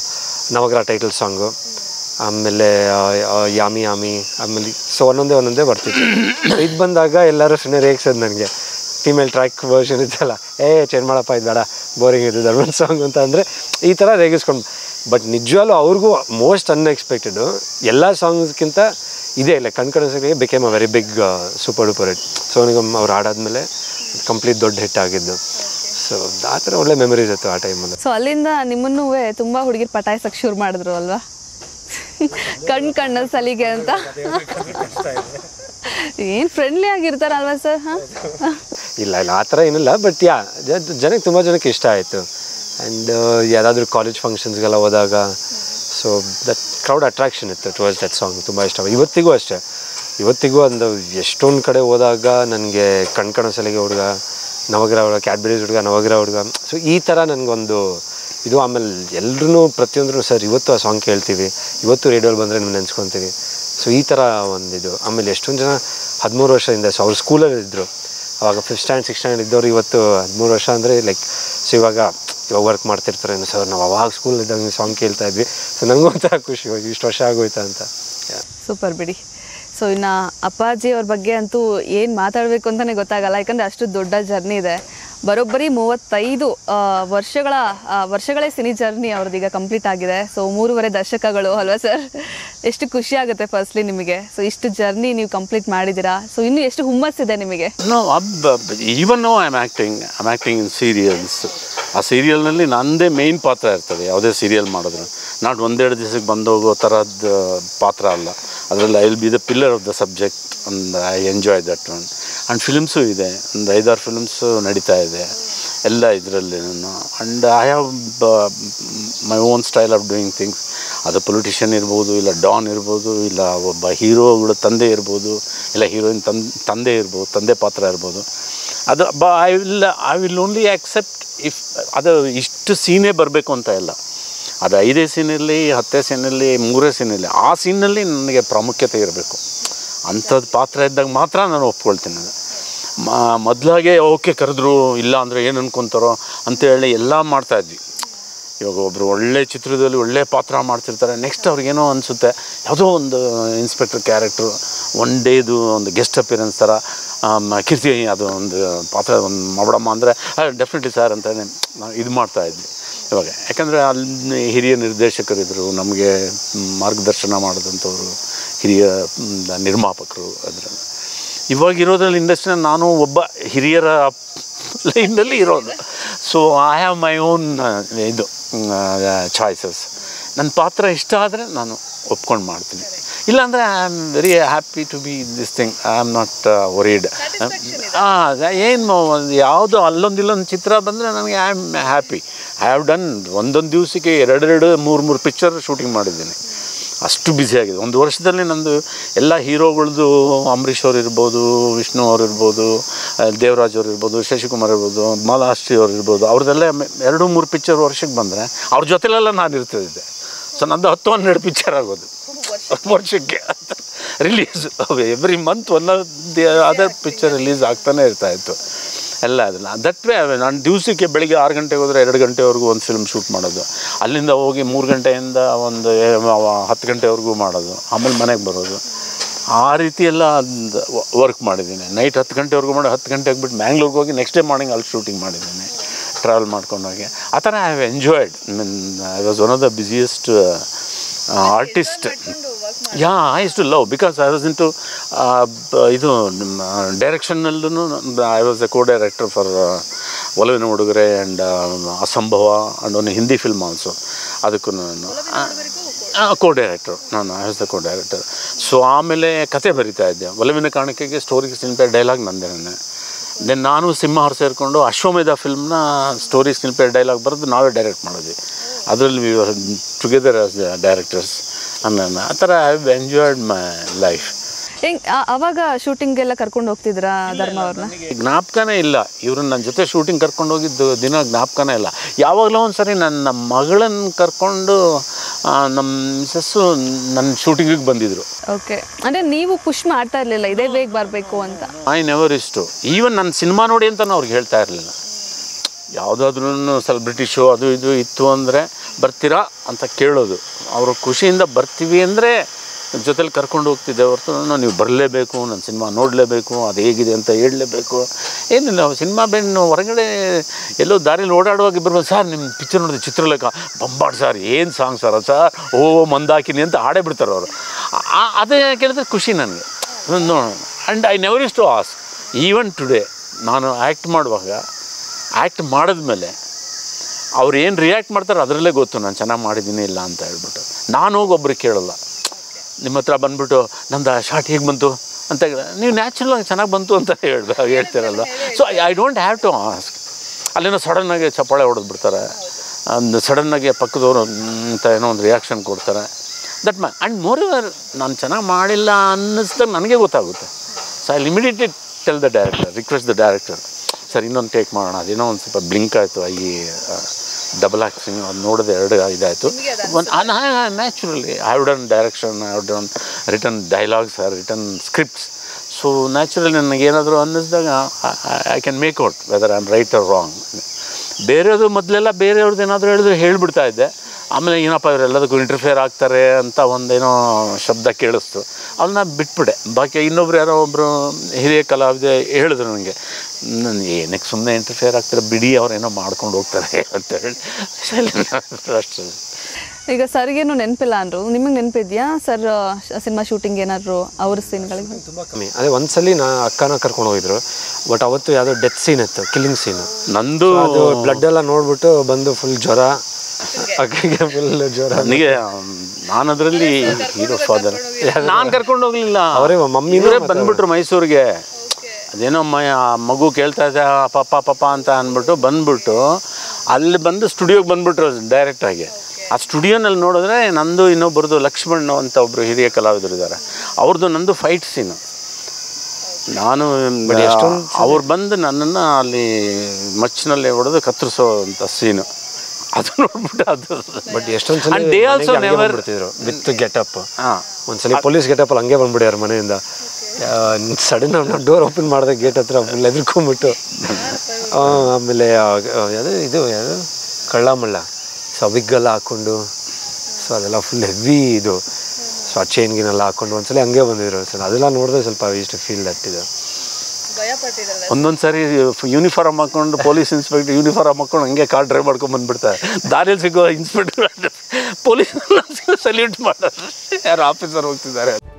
ನವಗ್ರ ಟೈಟಲ್ ಸಾಂಗು ಆಮೇಲೆ ಆ, ಆ, ಯಾಮಿ ಯಾಮಿ ಆಮೇಲೆ ಸೊ ಒಂದೊಂದೇ ಒಂದೊಂದೇ ಬರ್ತಿತ್ತು ಇದು ಬಂದಾಗ ಎಲ್ಲರೂ ಸುಮ್ಮನೆ ರೇಗ್ಸೋದು ನನಗೆ ಫಿಮೇಲ್ ಟ್ರ್ಯಾಕ್ ವರ್ಷನ್ ಇತ್ತಲ್ಲ ಏ ಚೇಂಜ್ ಮಾಡಪ್ಪ ಇದು ಬೇಡ ಬೋರಿಂಗ್ ಇದು ಧರ್ಮನ್ ಸಾಂಗ್ ಅಂತ ಅಂದರೆ ಈ ಥರ ರೇಗಿಸ್ಕೊಂಡು ಬಟ್ ನಿಜವಾಗ್ಲೂ ಅವ್ರಿಗೂ ಮೋಸ್ಟ್ ಅನ್ಎಕ್ಸ್ಪೆಕ್ಟೆಡು ಎಲ್ಲ ಸಾಂಗ್ಸ್ಗಿಂತ ಇದೇ ಇಲ್ಲ ಕಣ್ಕಣಿಸಲಿಗೆ became a very big super duper hit Sonu Nigam ಅವ್ರು ಆಡಾದ್ಮೇಲೆ ಕಂಪ್ಲೀಟ್ ದೊಡ್ಡ ಹಿಟ್ ಆಗಿದ್ದು ಸೊ ಆ ಥರ ಒಳ್ಳೆ ಮೆಮರೀಸ್ ಇತ್ತು ಆ ಟೈಮಲ್ಲಿ ಸೊ ಅಲ್ಲಿಂದ ನಿಮ್ಮನ್ನೂ ತುಂಬ ಹುಡುಗಿರು ಪಟಾಯಿಸಕ್ಕೆ ಶುರು ಮಾಡಿದ್ರು ಅಲ್ವಾ ಕಣ್ ಕಣ್ಣ ಸಲಿಗೆ ಅಂತ ಏನು ಫ್ರೆಂಡ್ಲಿ ಆಗಿರ್ತಾರಲ್ವಾ ಸರ್ ಹಾಂ ಇಲ್ಲ ಇಲ್ಲ ಆ ಥರ ಏನಿಲ್ಲ ಬಟ್ ಯಾ ಜನಕ್ಕೆ ತುಂಬ ಜನಕ್ಕೆ ಇಷ್ಟ ಆಯಿತು ಆ್ಯಂಡ್ ಯಾವುದಾದ್ರೂ ಕಾಲೇಜ್ ಫಂಕ್ಷನ್ಸ್ಗೆಲ್ಲ ಹೋದಾಗ ಸೊ ದಟ್ ಕ್ರೌಡ್ ಅಟ್ರಾಕ್ಷನ್ ಇತ್ತು ಟುವರ್ಡ್ಸ್ ದಟ್ ಸಾಂಗ್ ತುಂಬ ಇಷ್ಟ ಇವತ್ತಿಗೂ ಅಷ್ಟೇ ಇವತ್ತಿಗೂ ಒಂದು ಎಷ್ಟೊಂದು ಕಡೆ ಹೋದಾಗ ನನಗೆ ಕಣ್ಕಣ ಸಲಿಗೆ ಹುಡುಗ ನವಗ್ರಹ ಹುಡುಗ ಕ್ಯಾಡ್ಬರೀಸ್ ಹುಡುಗ ನವಗ್ರಹ ಹುಡುಗ ಸೊ ಈ ಥರ ನನಗೊಂದು ಇದು ಆಮೇಲೆ ಎಲ್ಲರೂ ಪ್ರತಿಯೊಂದರೂ ಸರ್ ಇವತ್ತು ಆ ಸಾಂಗ್ ಕೇಳ್ತೀವಿ ಇವತ್ತು ರೇಡಿಯೋಲಿ ಬಂದರೆ ನೀವು ನೆನೆಸ್ಕೊತೀವಿ ಸೊ ಈ ಥರ ಒಂದಿದು ಆಮೇಲೆ ಎಷ್ಟೊಂದು ಜನ ಹದಿಮೂರು ವರ್ಷದಿಂದ ಸೊ ಅವ್ರು ಸ್ಕೂಲಲ್ಲಿ ಇದ್ದರು ಅವಾಗ ಫಿಫ್ತ್ ಸ್ಟ್ಯಾಂಡ್ ಸಿಕ್ಸ್ ಸ್ಟ್ಯಾಂಡ್ ಇದ್ದವ್ರು ಇವತ್ತು ಹದಿಮೂರು ವರ್ಷ ಅಂದರೆ ಲೈಕ್ ಸೊ ಇವಾಗ ಇವಾಗ ವರ್ಕ್ ಮಾಡ್ತಿರ್ತಾರೆ ಸರ್ ನಾವು ಅವಾಗ ಸ್ಕೂಲ್ ಇದ್ದಾಗ ಸಾಂಗ್ ಕೇಳ್ತಾ ಇದ್ವಿ ಸೊ ನನಗೂ ಒಂಥರ ಖುಷಿ ಇವಾಗ ಇಷ್ಟು ವರ್ಷ ಆಗೋಯ್ತಾ ಅಂತ Yeah. ಸೂಪರ್ ಬಿಡಿ ಸೊ ಇನ್ನು ಅಪ್ಪಾಜಿ ಅವ್ರ ಬಗ್ಗೆ ಅಂತೂ ಏನು ಮಾತಾಡಬೇಕು ಅಂತಲೇ ಗೊತ್ತಾಗಲ್ಲ ಯಾಕಂದರೆ ಅಷ್ಟು ದೊಡ್ಡ ಜರ್ನಿ ಇದೆ ಬರೋಬ್ಬರಿ ಮೂವತ್ತೈದು ಆ, ವರ್ಷಗಳ ಆ, ವರ್ಷಗಳೇ ಸಿನಿ ಜರ್ನಿ ಅವ್ರದ್ದೀಗ ಕಂಪ್ಲೀಟ್ ಆಗಿದೆ ಸೊ ಮೂರುವರೆ ದಶಕಗಳು ಅಲ್ವಾ ಸರ್ ಎಷ್ಟು ಖುಷಿ ಆಗುತ್ತೆ ಫಸ್ಟ್ಲಿ ನಿಮಗೆ ಸೊ ಇಷ್ಟು ಜರ್ನಿ ನೀವು ಕಂಪ್ಲೀಟ್ ಮಾಡಿದ್ದೀರಾ ಸೊ ಇನ್ನು ಎಷ್ಟು ಹುಮ್ಮಸ್ಸಿದೆ ನಿಮಗೆ No, ab- even now I'm acting. I'm acting in serials. ಆ ಸೀರಿಯಲ್ನಲ್ಲಿ ನಂದೇ ಮೇಯ್ನ್ ಪಾತ್ರ ಇರ್ತದೆ ಯಾವುದೇ ಸೀರಿಯಲ್ ಮಾಡಿದ್ರು ನಾಟ್ ಒಂದೆರಡು ದಿವಸಕ್ಕೆ ಬಂದೋಗೋ ಥರದ್ದು ಪಾತ್ರ ಅಲ್ಲ ಅದರಲ್ಲಿ I will be the pillar of the subject and I enjoy that one and films ಇದೆ ಒಂದು ಐದಾರು ಫಿಲ್ಮ್ಸು ನಡೀತಾ ಇದೆ ಎಲ್ಲ ಇದರಲ್ಲಿ ನಾನು and I have my own style of doing things ಅದು ಪೊಲಿಟಿಷಿಯನ್ ಇರ್ಬೋದು ಇಲ್ಲ ಡಾನ್ ಇರ್ಬೋದು ಇಲ್ಲ ಒಬ್ಬ ಹೀರೋಗಳ ತಂದೆ ಇರ್ಬೋದು ಇಲ್ಲ ಹೀರೋಯಿನ್ ತನ್ ತಂದೆ ಇರ್ಬೋದು ತಂದೆ ಪಾತ್ರ ಇರ್ಬೋದು ಅದು ಬ I will I will only accept if ಅದು ಇಷ್ಟು ಸೀನೇ ಬರಬೇಕು ಅಂತ ಇಲ್ಲ ಅದು ಐದೇ ಸೀನಲ್ಲಿ ಹತ್ತೇ ಸೀನಲ್ಲಿ ಮೂರೇ ಸೀನಲ್ಲಿ ಆ ಸೀನಲ್ಲಿ ನನಗೆ ಪ್ರಾಮುಖ್ಯತೆ ಇರಬೇಕು ಅಂಥದ್ದು ಪಾತ್ರ ಇದ್ದಾಗ ಮಾತ್ರ ನಾನು ಒಪ್ಕೊಳ್ತೀನಿ ಅದು ಮ- ಮೊದ್ಲಾಗೆ ಓಕೆ ಕರೆದ್ರು ಇಲ್ಲ ಅಂದರೆ ಏನು ಅನ್ಕೊತಾರೋ ಅಂತೇಳಿ ಎಲ್ಲ ಮಾಡ್ತಾಯಿದ್ವಿ ಇವಾಗ ಒಬ್ಬರು ಒಳ್ಳೆ ಚಿತ್ರದಲ್ಲಿ ಒಳ್ಳೆ ಪಾತ್ರ ಮಾಡ್ತಿರ್ತಾರೆ ನೆಕ್ಸ್ಟ್ ಅವ್ರಿಗೇನೋ ಅನಿಸುತ್ತೆ ಯಾವುದೋ ಒಂದು ಇನ್ಸ್ಪೆಕ್ಟರ್ ಕ್ಯಾರೆಕ್ಟ್ರು ಒನ್ ಡೇದು ಒಂದು ಗೆಸ್ಟ್ ಅಪಿಯರೆನ್ಸ್ ಥರ ಆಮ್, ಕೀರ್ತಿ ಅದು ಒಂದು ಪಾತ್ರ ಒಂದು ಮಾಡಮ್ಮ ಅಂದರೆ ಡೆಫಿನೆಟ್ಲಿ ಸರ್ ಅಂತ ನಾವು ಇದು ಮಾಡ್ತಾಯಿದ್ವಿ ಇವಾಗ ಯಾಕಂದರೆ ಅಲ್ಲಿ ಹಿರಿಯ ನಿರ್ದೇಶಕರಿದ್ದರು ನಮಗೆ ಮಾರ್ಗದರ್ಶನ ಮಾಡಿದಂಥವ್ರು ಹಿರಿಯ ಮ್, ನಿರ್ಮಾಪಕರು ಅದರಲ್ಲಿ ಇವಾಗ ಇರೋದ್ರಲ್ಲಿ ಇಂಡಸ್ಟ್ರಿನ ನಾನು ಒಬ್ಬ ಹಿರಿಯರ ಲೈನಲ್ಲಿ ಇರೋದು so I have my own ಇದು ಚಾಯ್ಸಸ್ ನನ್ನ ಪಾತ್ರ ಇಷ್ಟ ಆದರೆ ನಾನು ಒಪ್ಕೊಂಡು ಮಾಡ್ತೀನಿ ಇಲ್ಲಾಂದರೆ I am very happy to be this thing I am not worried ಹಾಂ ಏನು ಒಂದು ಯಾವುದೋ ಅಲ್ಲೊಂದು ಇಲ್ಲೊಂದು ಚಿತ್ರ ಬಂದರೆ ನನಗೆ I am happy I have done ಒಂದೊಂದು ದಿವಸಕ್ಕೆ ಎರಡೆರಡು ಮೂರು ಮೂರು ಪಿಕ್ಚರ್ ಶೂಟಿಂಗ್ ಮಾಡಿದ್ದೀನಿ ಅಷ್ಟು ಬ್ಯುಸಿ ಆಗಿದೆ ಒಂದು ವರ್ಷದಲ್ಲಿ ನಂದು ಎಲ್ಲ ಹೀರೋಗಳದ್ದು ಅಂಬರೀಷ್ ಅವ್ರು ಇರ್ಬೋದು ವಿಷ್ಣು ಅವ್ರು ಇರ್ಬೋದು ಆ, ದೇವರಾಜ್ ಅವ್ರು ಇರ್ಬೋದು ಶಶಿಕುಮಾರ್ ಇರ್ಬೋದು ಮಾಲಾಶ್ರೀ ಅವ್ರು ಇರ್ಬೋದು ಅವ್ರದ್ದೆಲ್ಲ ಮೆ- ಎರಡು ಮೂರು ಪಿಕ್ಚರ್ ವರ್ಷಕ್ಕೆ ಬಂದರೆ ಅವ್ರ ಜೊತೆಲೆಲ್ಲ ನಾನು ಇರ್ತಿದ್ದೆ ಸೊ ನಂದು ಹತ್ತು ಹನ್ನೆರಡು ಪಿಕ್ಚರ್ ಆಗೋದು ವರ್ಷಕ್ಕೆ release every month one other picture release ಆಗ್ತಾನೆ ಇರ್ತಾ ಇತ್ತು ಎಲ್ಲ ಅದಲ್ಲ ದಟ್ ವೇ ನಾನು ದಿವಸಕ್ಕೆ ಬೆಳಿಗ್ಗೆ ಆರು ಗಂಟೆಗೆ ಹೋದರೆ ಎರಡು ಗಂಟೆವರೆಗೂ ಒಂದು ಫಿಲ್ಮ್ ಶೂಟ್ ಮಾಡೋದು ಅಲ್ಲಿಂದ ಹೋಗಿ ಮೂರು ಗಂಟೆಯಿಂದ ಒಂದು ಏ- ಅವ- ಹತ್ತು ಗಂಟೆವರೆಗೂ ಮಾಡೋದು ಆಮೇಲೆ ಮನೆಗೆ ಬರೋದು ಆ ರೀತಿ ಎಲ್ಲ ವರ್ಕ್ ಮಾಡಿದ್ದೀನಿ ನೈಟ್ ಹತ್ತು ಗಂಟೆವರೆಗೂ ಮಾಡಿ ಹತ್ತು ಗಂಟೆಗೆ ಬಿಟ್ಟು ಮ್ಯಾಂಗ್ಳೂರ್ಗೆ ಹೋಗಿ ನೆಕ್ಸ್ಟ್ ಡೇ ಮಾರ್ನಿಂಗ್ ಅಲ್ಲಿ ಶೂಟಿಂಗ್ ಮಾಡಿದ್ದೀನಿ ಟ್ರಾವೆಲ್ ಮಾಡ್ಕೊಂಡು ಹೋಗಿ ಆ ಥರ I have enjoyed mean I was one of the busiest artist yeah I is to love because I was into ಇದು ಡೈರೆಕ್ಷನ್ನಲ್ಲೂ I was a co director for Olavina Udugore and ಅಸಂಭವ and ಒಂದು Hindi film also ಅದಕ್ಕೂ ನಾನು co director ನಾನು I was the co director so ಆಮೇಲೆ ಕತೆ ಬರಿತಾ ಇದ್ದೆ ಒಲವಿನ ಕಾಣಿಕೆಗೆ ಸ್ಟೋರಿ ಸ್ಕ್ರೀನ್ ಪ್ಲೇ ಡೈಲಾಗ್ ನಂದೇ ನಾನೇ ದೆನ್ ನಾನು ಸಿಂಹ ಅವ್ರು ಸೇರಿಕೊಂಡು ಅಶ್ವಮೇಧ ಫಿಲ್ಮ್ನ ಸ್ಟೋರಿ ಸ್ಕ್ರೀನ್ ಪ್ಲೇ ಡೈಲಾಗ್ ಬರೆದು ನಾವೇ ಡೈರೆಕ್ಟ್ ಮಾಡಿದ್ವಿ ಅದರಲ್ಲಿ we together as the directors ನನ್ನ ಆ ಥರ I have enjoyed my life ಹೆಂಗ್ ಆ- ಅವಾಗ ಶೂಟಿಂಗ್ ಎಲ್ಲ ಕರ್ಕೊಂಡು ಹೋಗ್ತಿದ್ರಾ ಧರ್ಮ ಅವ್ರನ್ನ ಜ್ಞಾಪಕನೇ ಇಲ್ಲ ಇವ್ರನ್ನ ನನ್ನ ಜೊತೆ ಶೂಟಿಂಗ್ ಕರ್ಕೊಂಡು ಹೋಗಿದ್ದು ದಿನ ಜ್ಞಾಪಕನೇ ಇಲ್ಲ ಯಾವಾಗಲೂ ಒಂದು ಸರಿ ನನ್ನ ಮಗಳನ್ನ ಕರ್ಕೊಂಡು ಆ, ನಮ್ಮ ಮಿಸಸ್ಸು ನನ್ನ ಶೂಟಿಂಗಿಗೆ ಬಂದಿದ್ದರು ಓಕೆ ಅಂದ್ರೆ ನೀವು ಪುಷ್ ಮಾಡ್ತಾ ಇರ್ಲಿಲ್ಲ ಇದೇ ಬೇಗ ಬರಬೇಕು ಅಂತ ಐ ನೆವರ್ ಇಷ್ಟು ಈವನ್ ನನ್ನ ಸಿನಿಮಾ ನೋಡಿ ಅಂತ ಅವ್ರಿಗೆ ಹೇಳ್ತಾ ಇರಲಿಲ್ಲ ಯಾವುದಾದ್ರೂ ಸೆಲೆಬ್ರಿಟಿ ಶೋ ಅದು ಇದು ಇತ್ತು ಅಂದರೆ ಬರ್ತೀರಾ ಅಂತ ಕೇಳೋದು ಅವರು ಖುಷಿಯಿಂದ ಬರ್ತೀವಿ ಅಂದರೆ ಜೊತೆಲಿ ಕರ್ಕೊಂಡು ಹೋಗ್ತಿದ್ದೆ ಹೊರತು ನಾನು ನೀವು ಬರಲೇಬೇಕು ನನ್ನ ಸಿನಿಮಾ ನೋಡಲೇಬೇಕು ಅದು ಹೇಗಿದೆ ಅಂತ ಹೇಳಲೇಬೇಕು ಏನಿಲ್ಲ ಸಿನಿಮಾ ಬೆನ್ನು ಹೊರಗಡೆ ಎಲ್ಲೋ ದಾರಿಲಿ ಓಡಾಡುವಾಗ ಇಬ್ಬರು ಬಂದು ಸರ್ ನಿಮ್ಮ ಪಿಕ್ಚರ್ ನೋಡಿದೆ ಚಿತ್ರಲೇಖ ಬಂಬಾಡ್ ಸರ್ ಏನು ಸಾಂಗ್ ಸರ್ ಸರ್ ಓ ಮಂದಾಕಿನಿ ಅಂತ ಹಾಡೇ ಬಿಡ್ತಾರೆ ಅವರು ಅದೇ ಕೇಳಿದ್ರೆ ಖುಷಿ ನನಗೆ no and I never is to as even today ನಾನು ಆ್ಯಕ್ಟ್ ಮಾಡುವಾಗ ಆ್ಯಕ್ಟ್ ಮಾಡಿದ್ಮೇಲೆ ಅವ್ರು ಏನು ರಿಯಾಕ್ಟ್ ಮಾಡ್ತಾರೆ ಅದರಲ್ಲೇ ಗೊತ್ತು ನಾನು ಚೆನ್ನಾಗಿ ಮಾಡಿದ್ದೀನಿ ಇಲ್ಲ ಅಂತ ಹೇಳ್ಬಿಟ್ಟು ನಾನು ಹೋಗಿ ಒಬ್ರಿಗೆ ಕೇಳಲ್ಲ ನಿಮ್ಮ ಹತ್ರ ಬಂದ್ಬಿಟ್ಟು ನಮ್ದು ಶಾರ್ಟ್ ಹೇಗೆ ಬಂತು ಅಂತ ಹೇಳಿ ನೀವು ನ್ಯಾಚುರಲಾಗಿ ಚೆನ್ನಾಗಿ ಬಂತು ಅಂತ ಹೇಳ್ಬೇಕು ಹೇಳ್ತೀರಲ್ಲ so I don't have to ask ಅಲ್ಲೇನೋ ಸಡನ್ನಾಗಿ ಚಪ್ಪಾಳೆ ಹೊಡೆದ್ಬಿಡ್ತಾರೆ ಒಂದು ಸಡನ್ನಾಗಿ ಪಕ್ಕದವರು ಅಂತ ಏನೋ ಒಂದು ರಿಯಾಕ್ಷನ್ ಕೊಡ್ತಾರೆ that my and more ever ನಾನು ಚೆನ್ನಾಗಿ ಮಾಡಿಲ್ಲ ಅನ್ನಿಸ್ದಾಗ ನನಗೆ ಗೊತ್ತಾಗುತ್ತೆ so I immediately tell the director request the director sir ಇನ್ನೊಂದು ಟೇಕ್ ಮಾಡೋಣ ಅದೇನೋ ಒಂದು ಸ್ವಲ್ಪ ಬ್ಲಿಂಕ್ ಆಯಿತು ಈ ಡಬಲ್ ಆ್ಯಕ್ಸಿಂಗ್ ಅದು ನೋಡಿದೆ ಎರಡು ಇದಾಯಿತು ಒಂದು naturally I have done direction I have done written dialogues written scripts so naturally ನನಗೇನಾದರೂ ಅನ್ನಿಸಿದಾಗ I can make out whether I am right or wrong ಬೇರೆಯದು ಮೊದಲೆಲ್ಲ ಬೇರೆಯವ್ರದ್ದು ಏನಾದರೂ ಹೇಳಿದ್ರೆ ಹೇಳ್ಬಿಡ್ತಾ ಇದ್ದೆ ಆಮೇಲೆ ಏನಪ್ಪ ಇವರೆಲ್ಲದಕ್ಕೂ ಇಂಟರ್ಫಿಯರ್ ಆಗ್ತಾರೆ ಅಂತ ಒಂದೇನೋ ಶಬ್ದ ಕೇಳಿಸ್ತು ಅವನ್ನ ಬಿಟ್ಬಿಡೆ ಬಾಕಿ ಇನ್ನೊಬ್ರು ಯಾರೋ ಒಬ್ಬರು ಹಿರಿಯ ಕಲಾವಿದೆ ಹೇಳಿದ್ರು ನನಗೆ ನಾನು ಏನಕ್ಕೆ ಸುಮ್ಮನೆ ಇಂಟರ್ಫಿಯರ್ ಆಗ್ತಾರೆ ಬಿಡಿ ಅವ್ರೇನೋ ಮಾಡ್ಕೊಂಡು ಹೋಗ್ತಾರೆ ಅಂತ ಹೇಳಿ ಅಷ್ಟೇ ಈಗ ಸರ್ಗೇನು ನೆನಪಿಲ್ಲ ಅಂದ್ರು ನಿಮಗೆ ನೆನಪಿದ್ಯಾ ಸರ್ ಸಿನಿಮಾ ಶೂಟಿಂಗ್ ಏನಾದ್ರು ಅವ್ರ ಸೀನ್ಗಳಿಗೆ ತುಂಬ ಕಮ್ಮಿ ಅದೇ ಒಂದ್ಸಲಿ ನಾ ಅಕ್ಕನ ಕರ್ಕೊಂಡು ಹೋಗಿದ್ರು ಬಟ್ ಅವತ್ತು ಯಾವುದೋ ಡೆತ್ ಸೀನ್ ಇತ್ತು ಕಿಲ್ಲಿಂಗ್ ಸೀನು ನಂದು ಅದು ಬ್ಲಡ್ ಎಲ್ಲ ನೋಡ್ಬಿಟ್ಟು ಬಂದು ಫುಲ್ ಜ್ವರ ಅಕ್ಕಗೆ ಫುಲ್ ಜ್ವರ ನನಗೆ ನಾನು ಅದರಲ್ಲಿ ಹೀರೋ ಫಾದರ್ ನಾನು ಕರ್ಕೊಂಡು ಹೋಗ್ಲಿಲ್ಲ ಅವರೇ ಮಮ್ಮಿನೂ ಇವರೇ ಬಂದ್ಬಿಟ್ರು ಮೈಸೂರಿಗೆ ಅದೇನೋ ಮ ಆ ಮಗು ಕೇಳ್ತಾ ಇದೆ ಆ ಪಪ್ಪ ಪಪ್ಪ ಅಂತ ಅಂದ್ಬಿಟ್ಟು ಬಂದ್ಬಿಟ್ಟು ಅಲ್ಲಿ ಬಂದು ಸ್ಟುಡಿಯೋಗೆ ಬಂದ್ಬಿಟ್ರು ಡೈರೆಕ್ಟಾಗಿ ಆ ಸ್ಟುಡಿಯೋನಲ್ಲಿ ನೋಡಿದ್ರೆ ನಂದು ಇನ್ನೊಬ್ಬರದು ಲಕ್ಷ್ಮಣ್ ಅಂತ ಒಬ್ಬರು ಹಿರಿಯ ಕಲಾವಿದರು ಇದ್ದಾರೆ ಅವ್ರದ್ದು ನಂದು ಫೈಟ್ ಸೀನು ನಾನು ಅವ್ರು ಬಂದು ನನ್ನನ್ನು ಅಲ್ಲಿ ಮಚ್ಚಿನಲ್ಲಿ ಹೊಡೆದು ಕತ್ತರಿಸೋ ಅಂತ ಸೀನು ಅದು ನೋಡ್ಬಿಟ್ಟು ಅದು ಬಟ್ ಎಷ್ಟೊಂದು ಸಲ And they also never- ಬಿಡ್ತಿದ್ರು ವಿತ್ ಗೆಟಪ್ ಹಾಂ ಒಂದ್ಸಲಿ ಪೊಲೀಸ್ ಗೆಟಪ್ ಅಲ್ಲಿ ಹಂಗೆ ಬಂದ್ಬಿಡ್ಯಾರ ಮನೆಯಿಂದ ಸಡನ್ ನಾವು ಡೋರ್ ಓಪನ್ ಮಾಡಿದೆ ಗೇಟ್ ಹತ್ರ ಫುಲ್ ಎದ್ರುಕೊಂಡ್ಬಿಟ್ಟು ಆ, ಆಮೇಲೆ ಆ, ಆ, ಯಾವ್ದು ಇದು ಯಾವುದು ಕಳ್ಳಮಳ್ಳ ಸೊ ವಿಗ್ಗೆಲ್ಲ ಹಾಕ್ಕೊಂಡು ಸೊ ಅದೆಲ್ಲ ಫುಲ್ ಹೆವಿ ಇದು ಸೊ ಆ ಚೈನ್ಗಿನೆಲ್ಲ ಹಾಕ್ಕೊಂಡು ಒಂದ್ಸಲಿ ಹಂಗೆ ಬಂದಿದ್ರು ಸರ್ ಅದೆಲ್ಲ ನೋಡಿದ್ರೆ ಸ್ವಲ್ಪ ಇಷ್ಟು ಫೀಲ್ ಆಗ್ತಿದೆ ಒಂದೊಂದು ಸಾರಿ ಯೂನಿಫಾರ್ಮ್ ಹಾಕೊಂಡು ಪೊಲೀಸ್ ಇನ್ಸ್ಪೆಕ್ಟರ್ ಯೂನಿಫಾರ್ಮ್ ಹಾಕೊಂಡು ಹಂಗೆ ಕಾರ್ ಡ್ರೈವ್ ಮಾಡ್ಕೊಂಡು ಬಂದ್ಬಿಡ್ತಾರೆ ದಾರಿಯಲ್ಲಿ ಸಿಗೋ ಇನ್ಸ್ಪೆಕ್ಟರ್ ಪೊಲೀಸ್ ಸಲ್ಯೂಟ್ ಮಾಡೋರು ಯಾರು ಆಫೀಸರ್ ಹೋಗ್ತಿದ್ದಾರೆ